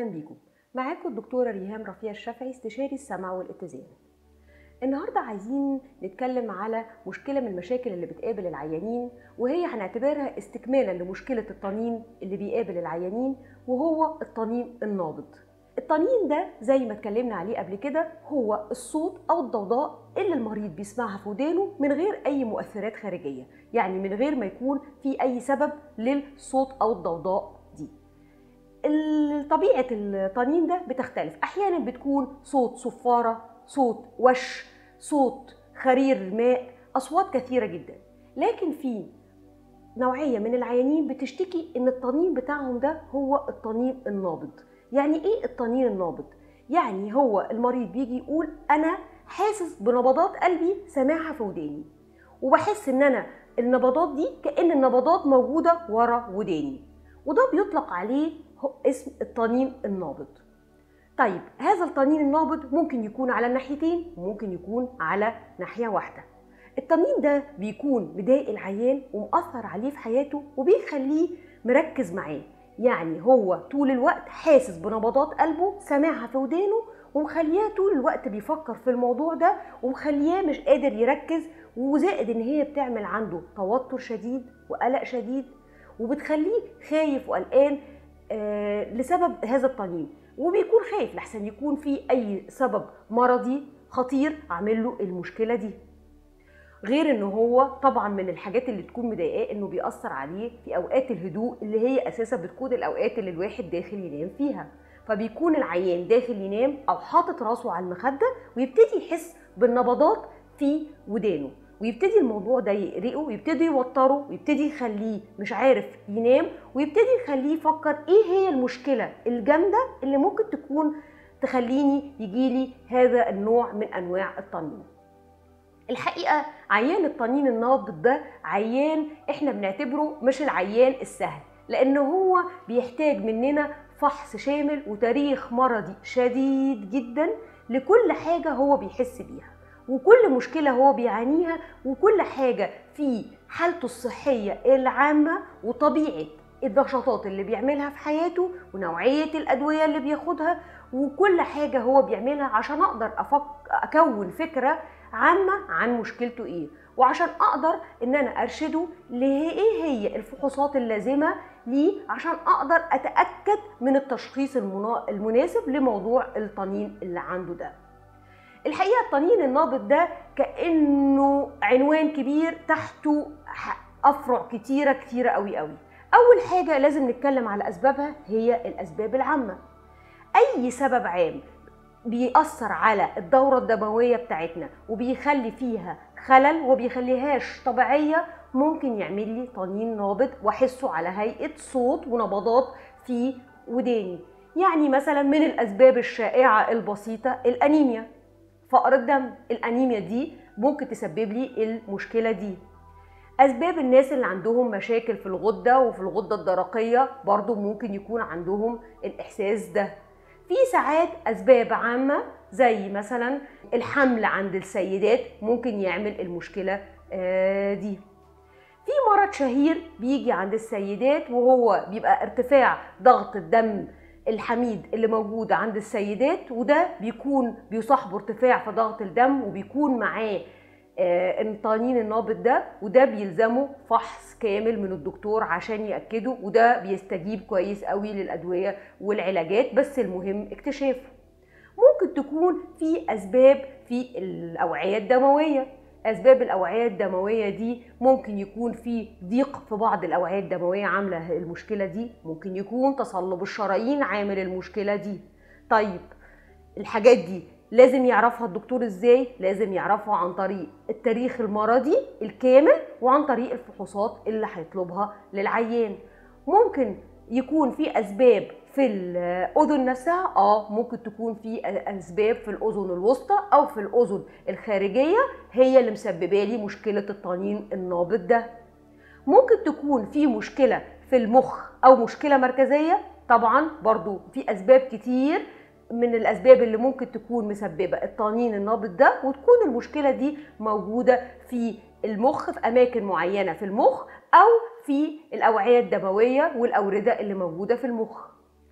اهلا بيكم معاكم الدكتوره ريهام رفيع الشافعي استشاري السمع والاتزان النهارده عايزين نتكلم على مشكله من المشاكل اللي بتقابل العيانين وهي هنعتبرها استكمالا لمشكله الطنين اللي بيقابل العيانين وهو الطنين النابض الطنين ده زي ما اتكلمنا عليه قبل كده هو الصوت او الضوضاء اللي المريض بيسمعها في ودانه من غير اي مؤثرات خارجيه يعني من غير ما يكون في اي سبب للصوت او الضوضاء دي طبيعه الطنين ده بتختلف احيانا بتكون صوت صفاره صوت وش صوت خرير الماء اصوات كثيره جدا لكن في نوعيه من العيانين بتشتكي ان الطنين بتاعهم ده هو الطنين النابض يعني ايه الطنين النابض يعني هو المريض بيجي يقول انا حاسس بنبضات قلبي سامعها في وداني وبحس ان انا النبضات دي كان النبضات موجوده ورا وداني وده بيطلق عليه اسم الطنين النابض طيب هذا الطنين النابض ممكن يكون على الناحيتين وممكن يكون على ناحيه واحده الطنين ده بيكون مضايق العيان ومأثر عليه في حياته وبيخليه مركز معاه يعني هو طول الوقت حاسس بنبضات قلبه سامعها في ودانه ومخلياه طول الوقت بيفكر في الموضوع ده ومخلياه مش قادر يركز وزائد ان هي بتعمل عنده توتر شديد وقلق شديد وبتخليه خايف وقلقان آه لسبب هذا الطنين وبيكون خايف لحسن يكون في اي سبب مرضي خطير عامل له المشكله دي غير ان هو طبعا من الحاجات اللي تكون مضايقاه انه بيأثر عليه في اوقات الهدوء اللي هي اساسا بتكون الاوقات اللي الواحد داخل ينام فيها فبيكون العيان داخل ينام او حاطط راسه على المخده ويبتدي يحس بالنبضات في ودانه ويبتدي الموضوع ده يقرقه ويبتدي يوتره ويبتدي يخليه مش عارف ينام ويبتدي يخليه يفكر ايه هي المشكله الجامده اللي ممكن تكون تخليني يجيلي هذا النوع من انواع الطنين الحقيقه عيان الطنين النابض ده عيان احنا بنعتبره مش العيان السهل لان هو بيحتاج مننا فحص شامل وتاريخ مرضي شديد جدا لكل حاجه هو بيحس بيها وكل مشكله هو بيعانيها وكل حاجه في حالته الصحيه العامه وطبيعه النشاطات اللي بيعملها في حياته ونوعيه الادويه اللي بياخدها وكل حاجه هو بيعملها عشان اقدر أفك... اكون فكره عامه عن مشكلته ايه وعشان اقدر ان انا ارشده لايه هي الفحوصات اللازمه ليه عشان اقدر اتاكد من التشخيص المنا... المناسب لموضوع الطنين اللي عنده ده الحقيقه الطنين النابض ده كانه عنوان كبير تحته افرع كتيره كتيره قوي قوي اول حاجه لازم نتكلم على اسبابها هي الاسباب العامه اي سبب عام بيأثر على الدورة الدموية بتاعتنا وبيخلي فيها خلل وبيخليهاش طبيعية ممكن يعمل لي طنين نابض واحسه على هيئة صوت ونبضات في وداني يعني مثلا من الأسباب الشائعة البسيطة الأنيميا فقر الدم الأنيميا دي ممكن تسبب لي المشكلة دي أسباب الناس اللي عندهم مشاكل في الغدة وفي الغدة الدرقية برضو ممكن يكون عندهم الإحساس ده في ساعات اسباب عامه زي مثلا الحمل عند السيدات ممكن يعمل المشكله دي في مرض شهير بيجي عند السيدات وهو بيبقى ارتفاع ضغط الدم الحميد اللي موجود عند السيدات وده بيكون بيصاحبه ارتفاع في ضغط الدم وبيكون معاه الطنين النابض ده وده بيلزمه فحص كامل من الدكتور عشان ياكده وده بيستجيب كويس قوي للادويه والعلاجات بس المهم اكتشافه ممكن تكون في اسباب في الاوعيه الدمويه اسباب الاوعيه الدمويه دي ممكن يكون في ضيق في بعض الاوعيه الدمويه عامله المشكله دي ممكن يكون تصلب الشرايين عامل المشكله دي طيب الحاجات دي لازم يعرفها الدكتور ازاي لازم يعرفها عن طريق التاريخ المرضي الكامل وعن طريق الفحوصات اللي هيطلبها للعيان ممكن يكون في اسباب في الاذن نفسها اه ممكن تكون في اسباب في الاذن الوسطى او في الاذن الخارجيه هي اللي مسببه لي مشكله الطنين النابض ده ممكن تكون في مشكله في المخ او مشكله مركزيه طبعا برضو في اسباب كتير من الاسباب اللي ممكن تكون مسببه الطنين النابض ده وتكون المشكله دي موجوده في المخ في اماكن معينه في المخ او في الاوعيه الدمويه والاورده اللي موجوده في المخ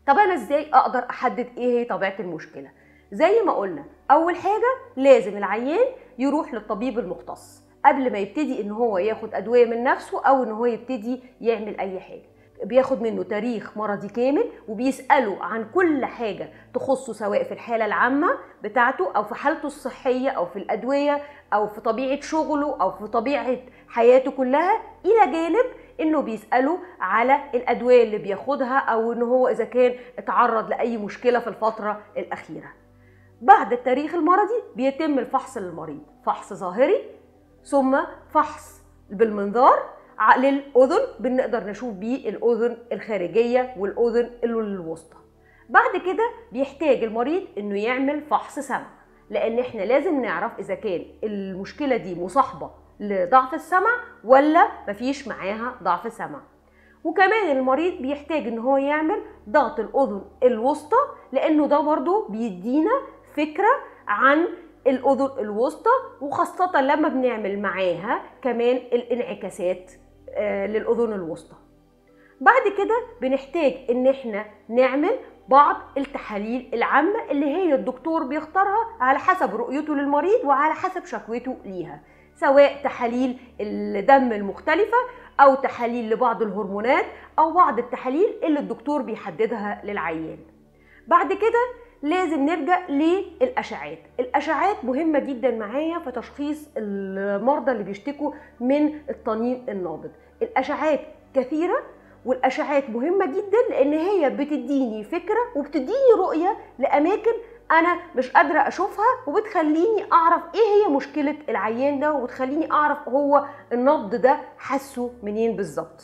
طب انا ازاي اقدر احدد ايه هي طبيعه المشكله زي ما قلنا اول حاجه لازم العيان يروح للطبيب المختص قبل ما يبتدي ان هو ياخد ادويه من نفسه او ان هو يبتدي يعمل اي حاجه بياخد منه تاريخ مرضي كامل وبيساله عن كل حاجه تخصه سواء في الحاله العامه بتاعته او في حالته الصحيه او في الادويه او في طبيعه شغله او في طبيعه حياته كلها الى جانب انه بيساله على الادويه اللي بياخدها او ان هو اذا كان اتعرض لاي مشكله في الفتره الاخيره بعد التاريخ المرضي بيتم الفحص للمريض فحص ظاهري ثم فحص بالمنظار للاذن بنقدر نشوف بيه الاذن الخارجيه والاذن الوسطى بعد كده بيحتاج المريض انه يعمل فحص سمع لان احنا لازم نعرف اذا كان المشكله دي مصاحبه لضعف السمع ولا مفيش معاها ضعف سمع وكمان المريض بيحتاج ان هو يعمل ضغط الاذن الوسطى لانه ده برضو بيدينا فكره عن الاذن الوسطى وخاصه لما بنعمل معاها كمان الانعكاسات للاذن الوسطى بعد كده بنحتاج ان احنا نعمل بعض التحاليل العامه اللي هي الدكتور بيختارها على حسب رؤيته للمريض وعلى حسب شكوته ليها سواء تحاليل الدم المختلفه او تحاليل لبعض الهرمونات او بعض التحاليل اللي الدكتور بيحددها للعيان بعد كده لازم نرجع للاشعات الاشعات مهمه جدا معايا في تشخيص المرضى اللي بيشتكوا من الطنين النابض الاشعات كثيره والاشعات مهمه جدا لان هي بتديني فكره وبتديني رؤيه لاماكن انا مش قادره اشوفها وبتخليني اعرف ايه هي مشكله العيان ده وبتخليني اعرف هو النبض ده حاسه منين بالظبط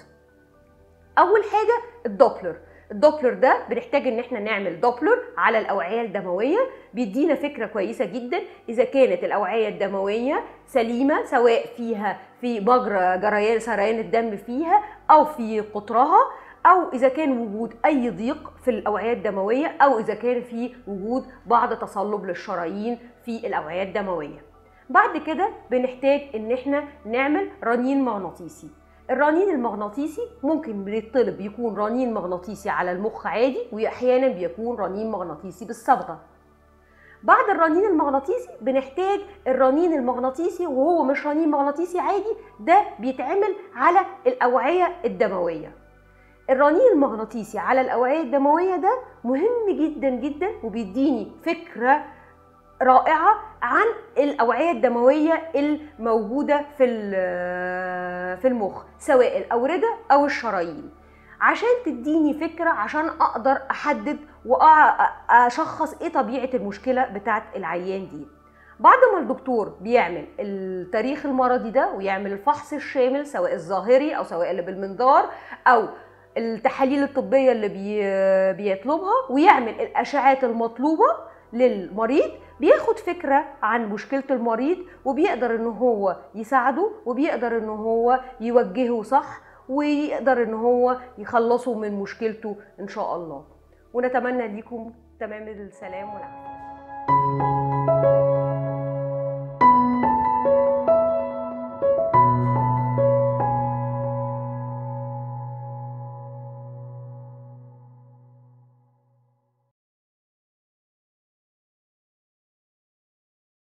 اول حاجه الدوبلر الدوبلر ده بنحتاج ان احنا نعمل دوبلر على الاوعيه الدمويه بيدينا فكره كويسه جدا اذا كانت الاوعيه الدمويه سليمه سواء فيها في مجرى جريان سريان الدم فيها او في قطرها او اذا كان وجود اي ضيق في الاوعيه الدمويه او اذا كان في وجود بعض تصلب للشرايين في الاوعيه الدمويه بعد كده بنحتاج ان احنا نعمل رنين مغناطيسي الرنين المغناطيسي ممكن بيطلب يكون رنين مغناطيسي على المخ عادي واحيانا بيكون رنين مغناطيسي بالصبغه بعد الرنين المغناطيسي بنحتاج الرنين المغناطيسي وهو مش رنين مغناطيسي عادي ده بيتعمل على الاوعيه الدمويه الرنين المغناطيسي على الاوعيه الدمويه ده مهم جدا جدا وبيديني فكره رائعه عن الاوعيه الدمويه الموجوده في في المخ سواء الاورده او الشرايين عشان تديني فكره عشان اقدر احدد واشخص ايه طبيعه المشكله بتاعه العيان دي بعد ما الدكتور بيعمل التاريخ المرضي ده ويعمل الفحص الشامل سواء الظاهري او سواء اللي بالمنظار او التحاليل الطبيه اللي بي بيطلبها ويعمل الاشعات المطلوبه للمريض بياخد فكرة عن مشكلة المريض وبيقدر ان هو يساعده وبيقدر ان هو يوجهه صح ويقدر ان هو يخلصه من مشكلته ان شاء الله ونتمنى ليكم تمام السلام والعافية